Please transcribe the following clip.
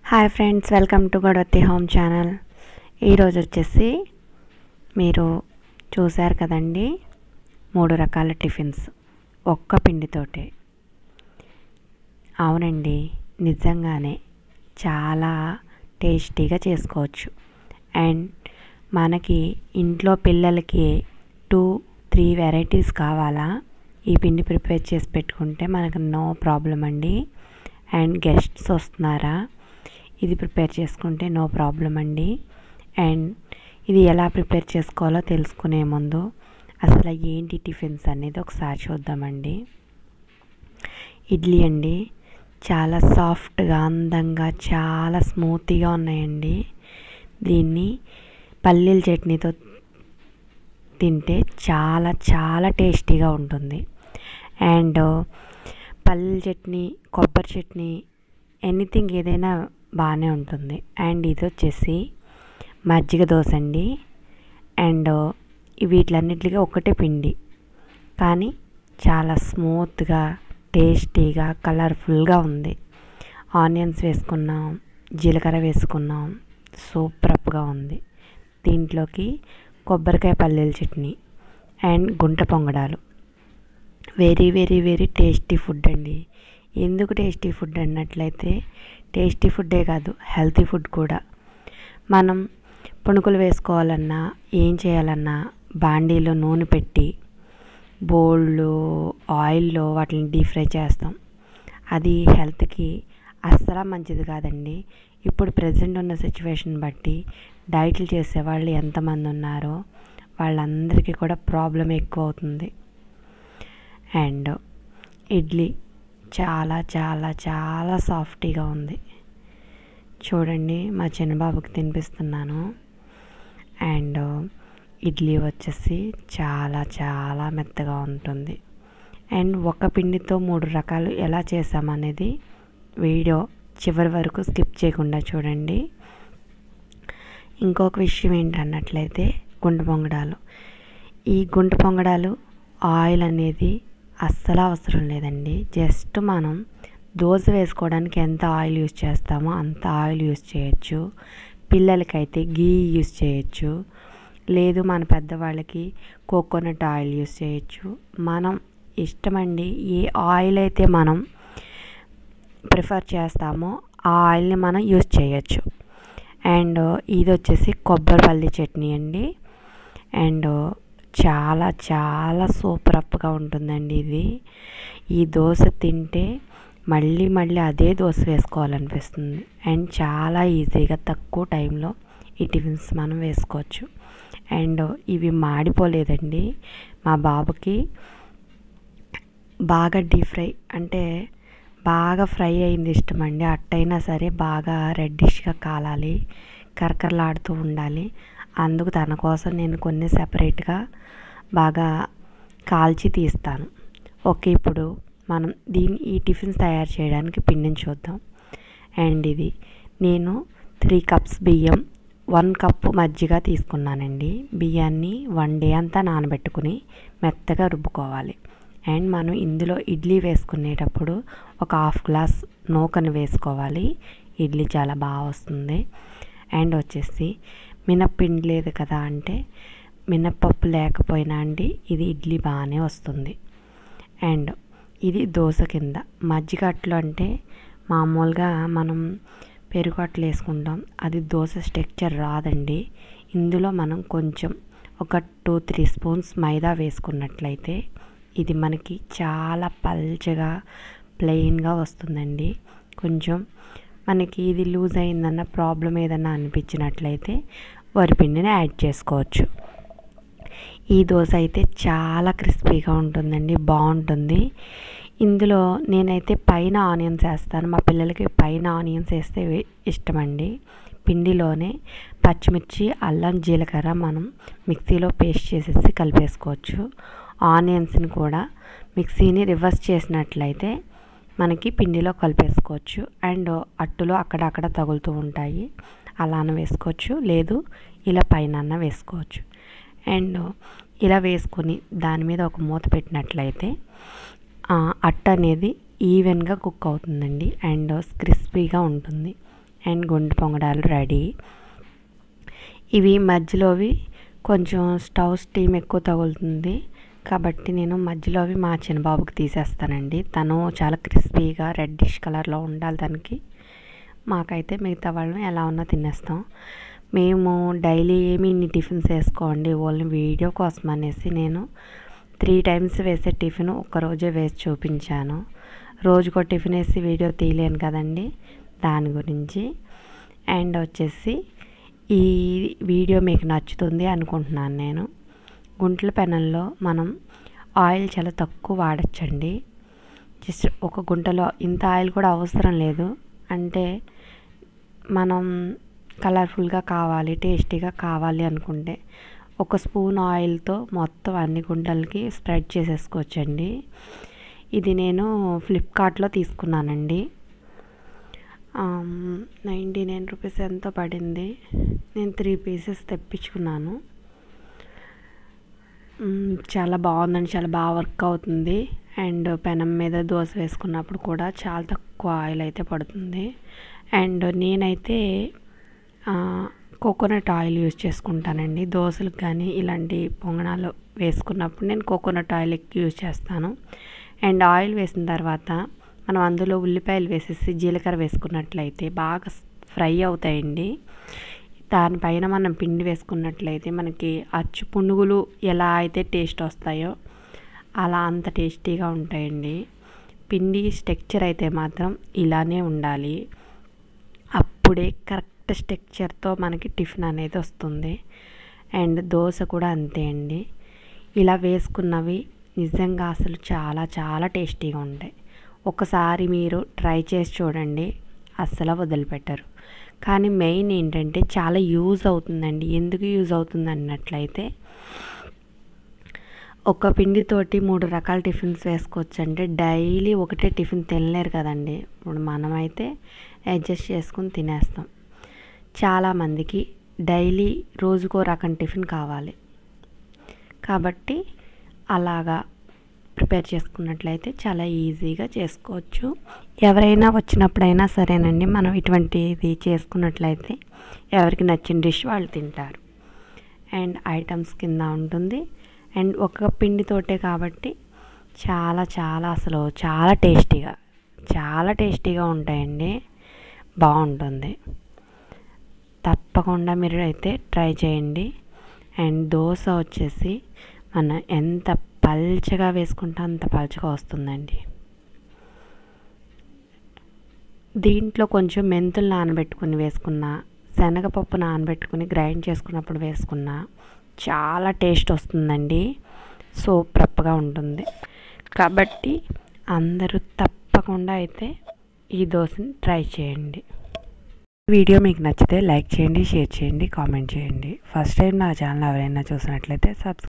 hi friends welcome to Godavati home channel ఈరోజు వచ్చేసి మీరు చూశారు కదండి మూడు రకాల టిఫిన్స్ ఒక్క పిండితోటే అవునండి నిజంగానే చాలా టేస్టీగా చేసుకోవచ్చు అండ్ మనకి ఇంట్లో పిల్లలకి టూ త్రీ వెరైటీస్ కావాలా ఈ పిండి ప్రిపేర్ చేసి పెట్టుకుంటే మనకు నో ప్రాబ్లం అండి అండ్ గెస్ట్స్ వస్తున్నారా ఇది ప్రిపేర్ చేసుకుంటే నో ప్రాబ్లం అండి అండ్ ఇది ఎలా ప్రిపేర్ చేసుకోవాలో తెలుసుకునే ముందు అసలు ఏంటి టిఫిన్స్ అనేది ఒకసారి చూద్దామండి ఇడ్లీ అండి చాలా సాఫ్ట్గా అందంగా చాలా స్మూతీగా ఉన్నాయండి దీన్ని పల్లీల చట్నీతో తింటే చాలా చాలా టేస్టీగా ఉంటుంది అండ్ పల్లీల చట్నీ కొబ్బరి చట్నీ ఎనీథింగ్ ఏదైనా బాగానే ఉంటుంది అండ్ ఇది వచ్చేసి మజ్జిగ దోశ అండి అండ్ వీటిలన్నిటికీ ఒకటే పిండి కానీ చాలా స్మూత్గా టేస్టీగా కలర్ఫుల్గా ఉంది ఆనియన్స్ వేసుకున్నాం జీలకర్ర వేసుకున్నాం సూపర్గా ఉంది దీంట్లోకి కొబ్బరికాయ పల్లీల చట్నీ అండ్ గుంట పొంగడాలు very very very tasty food అండి ఎందుకు టేస్టీ ఫుడ్ అన్నట్లయితే టేస్టీ ఫుడ్డే కాదు హెల్తీ ఫుడ్ కూడా మనం పుణుకులు వేసుకోవాలన్నా ఏం చేయాలన్నా బాండీలో నూనె పెట్టి బోళ్ళు ఆయిల్లో వాటిని డీప్ ఫ్రై చేస్తాం అది హెల్త్కి అస్సలు మంచిది కాదండి ఇప్పుడు ప్రజెంట్ ఉన్న సిచ్యువేషన్ బట్టి డైట్లు చేసేవాళ్ళు ఎంతమంది ఉన్నారో వాళ్ళందరికీ కూడా ప్రాబ్లం ఎక్కువ అవుతుంది అండ్ ఇడ్లీ చాలా చాలా చాలా సాఫ్టీగా ఉంది చూడండి మా చిన్నబాబుకి తినిపిస్తున్నాను అండ్ ఇడ్లీ వచ్చేసి చాలా చాలా మెత్తగా ఉంటుంది అండ్ ఒక పిండితో మూడు రకాలు ఎలా చేసామనేది వీడియో చివరి వరకు స్కిప్ చేయకుండా చూడండి ఇంకొక విషయం ఏంటన్నట్లయితే గుంట పొంగడాలు ఈ గుంట పొంగడాలు ఆయిల్ అనేది అస్సలు అవసరం లేదండి జస్ట్ మనం దోశ వేసుకోవడానికి ఎంత ఆయిల్ యూస్ చేస్తామో అంత ఆయిల్ యూస్ చేయొచ్చు పిల్లలకైతే గీ యూస్ చేయొచ్చు లేదు మన పెద్దవాళ్ళకి కోకోనట్ ఆయిల్ యూస్ చేయొచ్చు మనం ఇష్టమండి ఏ ఆయిల్ అయితే మనం ప్రిఫర్ చేస్తామో ఆ ఆయిల్ని మనం యూస్ చేయొచ్చు అండ్ ఇది వచ్చేసి కొబ్బరి పల్లి చట్నీ అండి అండ్ చాలా చాలా సూపర్ అప్గా ఉంటుందండి ఇది ఈ దోశ తింటే మళ్ళీ మళ్ళీ అదే దోశ వేసుకోవాలనిపిస్తుంది అండ్ చాలా ఈజీగా తక్కువ టైంలో ఈ టిఫిన్స్ మనం వేసుకోవచ్చు అండ్ ఇవి మాడిపోలేదండి మా బాబుకి బాగా డీప్ ఫ్రై అంటే బాగా ఫ్రై అయింది ఇష్టమండి అట్టయినా సరే బాగా రెడ్డిష్గా కాలాలి కరకరలాడుతూ ఉండాలి అందుకు తన కోసం నేను కొన్ని సెపరేట్గా బాగా కాల్చి తీస్తాను ఓకే ఇప్పుడు మనం దీన్ని ఈ టిఫిన్స్ తయారు చేయడానికి పిండిని చూద్దాం అండ్ ఇది నేను త్రీ కప్స్ బియ్యం వన్ కప్పు మజ్జిగ తీసుకున్నానండి బియ్యాన్ని వన్ డే అంతా నానబెట్టుకుని మెత్తగా రుబ్బుకోవాలి అండ్ మనం ఇందులో ఇడ్లీ వేసుకునేటప్పుడు ఒక హాఫ్ గ్లాస్ నూకను వేసుకోవాలి ఇడ్లీ చాలా బాగా వస్తుంది అండ్ వచ్చేసి మినప్పిండి లేదు కదా అంటే మినప్పప్పు లేకపోయినా అండి ఇది ఇడ్లీ బాగానే వస్తుంది అండ్ ఇది దోశ కింద మజ్జిగ అట్లు అంటే మామూలుగా మనం పెరుగు అట్లు వేసుకుంటాం అది దోశ స్ట్రక్చర్ రాదండి ఇందులో మనం కొంచెం ఒక టూ త్రీ స్పూన్స్ మైదా వేసుకున్నట్లయితే ఇది మనకి చాలా పల్చగా ప్లెయిన్గా వస్తుందండి కొంచెం మనకి ఇది లూజ్ అయిందన్న ప్రాబ్లం ఏదన్నా అనిపించినట్లయితే వరిపిండిని యాడ్ చేసుకోవచ్చు ఈ దోశ అయితే చాలా క్రిస్పీగా ఉంటుందండి బాగుంటుంది ఇందులో నేనైతే పైన ఆనియన్స్ వేస్తాను మా పిల్లలకి పైన ఆనియన్స్ వేస్తే ఇష్టమండి పిండిలోనే పచ్చిమిర్చి అల్లం జీలకర్ర మనం మిక్సీలో పేస్ట్ చేసేసి కలిపేసుకోవచ్చు ఆనియన్స్ని కూడా మిక్సీని రివర్స్ చేసినట్లయితే మనకి పిండిలో కలిపేసుకోవచ్చు అండ్ అట్టులో అక్కడక్కడ తగులుతూ ఉంటాయి అలానే వేసుకోవచ్చు లేదు ఇలా పైన వేసుకోవచ్చు అండ్ ఇలా వేసుకొని దాని మీద ఒక మూత పెట్టినట్లయితే అట్ట అనేది ఈవెన్గా కుక్ అవుతుందండి అండ్ క్రిస్పీగా ఉంటుంది అండ్ గుండు పొంగడాలు రెడీ ఇవి మధ్యలోవి కొంచెం స్టవ్ స్టీమ్ ఎక్కువ తగులుతుంది కాబట్టి నేను మధ్యలోవి మా చిన్నబాబుకి తీసేస్తానండి తను చాలా క్రిస్పీగా రెడ్డిష్ కలర్లో ఉండాలి దానికి మాకైతే మిగతా వాళ్ళం ఎలా ఉన్నా తినేస్తాం మేము డైలీ ఏమి ఇన్ని టిఫిన్స్ వేసుకోండి ఓన్లీ వీడియో కోసం అనేసి నేను త్రీ టైమ్స్ వేసే టిఫిన్ ఒక్కరోజే వేసి చూపించాను రోజుకో టిఫిన్ వేసి వీడియో తీయలేను కదండి దాని గురించి అండ్ వచ్చేసి ఈ వీడియో మీకు నచ్చుతుంది అనుకుంటున్నాను నేను గుంట్ల పెనంలో మనం ఆయిల్ చాలా తక్కువ వాడచ్చండి జస్ట్ ఒక గుంటలో ఇంత ఆయిల్ కూడా అవసరం లేదు అంటే మనం కలర్ఫుల్గా కావాలి టేస్టీగా కావాలి అనుకుంటే ఒక స్పూన్ ఆయిల్తో మొత్తం అన్ని గుంటలకి స్ప్రెడ్ చేసేసుకోవచ్చండి ఇది నేను ఫ్లిప్కార్ట్లో తీసుకున్నానండి నైంటీ నైన్ రూపీస్ ఎంతో పడింది నేను త్రీ పీసెస్ తెప్పించుకున్నాను చాలా బాగుందండి చాలా బాగా వర్క్ అవుతుంది అండ్ పెనం మీద దోశ వేసుకున్నప్పుడు కూడా చాలా తక్కువ ఆయిల్ అయితే పడుతుంది అండ్ నేనైతే కోకోనట్ ఆయిల్ యూజ్ చేసుకుంటానండి దోశలకు కానీ ఇలాంటి పొంగనాలు వేసుకున్నప్పుడు నేను కోకోనట్ ఆయిల్ ఎక్కువ యూజ్ చేస్తాను అండ్ ఆయిల్ వేసిన తర్వాత మనం అందులో ఉల్లిపాయలు వేసేసి జీలకర్ర వేసుకున్నట్లయితే బాగా ఫ్రై అవుతాయండి దానిపైన మనం పిండి వేసుకున్నట్లయితే మనకి అచ్చు పునుగులు ఎలా అయితే టేస్ట్ వస్తాయో అలా అంత టేస్టీగా ఉంటాయండి పిండి స్ట్రక్చర్ అయితే మాత్రం ఇలానే ఉండాలి అప్పుడే కరెక్ట్ స్ట్రక్చర్తో మనకి టిఫిన్ అనేది వస్తుంది అండ్ దోశ కూడా అంతే అండి ఇలా వేసుకున్నవి నిజంగా అసలు చాలా చాలా టేస్టీగా ఉంటాయి ఒకసారి మీరు ట్రై చేసి చూడండి అస్సలు వదిలిపెట్టరు కానీ మెయిన్ ఏంటంటే చాలా యూజ్ అవుతుందండి ఎందుకు యూజ్ అవుతుంది అన్నట్లయితే ఒక పిండితోటి మూడు రకాల టిఫిన్స్ వేసుకోవచ్చు అంటే డైలీ ఒకటే టిఫిన్ తినలేరు కదండి ఇప్పుడు మనమైతే అడ్జస్ట్ చేసుకుని తినేస్తాం చాలామందికి డైలీ రోజుకో రకం టిఫిన్ కావాలి కాబట్టి అలాగా ప్రిపేర్ చేసుకున్నట్లయితే చాలా ఈజీగా చేసుకోవచ్చు ఎవరైనా వచ్చినప్పుడైనా సరేనండి మనం ఇటువంటిది చేసుకున్నట్లయితే ఎవరికి నచ్చిన డిష్ వాళ్ళు తింటారు అండ్ ఐటమ్స్ కింద ఉంటుంది అండ్ ఒక పిండితోటే కాబట్టి చాలా చాలా అసలు చాలా టేస్టీగా చాలా టేస్టీగా ఉంటాయండి బాగుంటుంది తప్పకుండా మీరు అయితే ట్రై చేయండి అండ్ దోశ వచ్చేసి మనం ఎంత పల్చగా వేసుకుంటే అంత పల్చగా వస్తుందండి దీంట్లో కొంచెం మెంతులు నానబెట్టుకుని వేసుకున్న శనగపప్పు నానబెట్టుకుని గ్రైండ్ చేసుకున్నప్పుడు వేసుకున్న చాలా టేస్ట్ వస్తుందండి సూపర్గా ఉంటుంది కాబట్టి అందరూ తప్పకుండా అయితే ఈ దోశని ట్రై చేయండి వీడియో మీకు నచ్చితే లైక్ చేయండి షేర్ చేయండి కామెంట్ చేయండి ఫస్ట్ టైం నా ఛానల్ ఎవరైనా చూసినట్లయితే సబ్స్క్రైబ్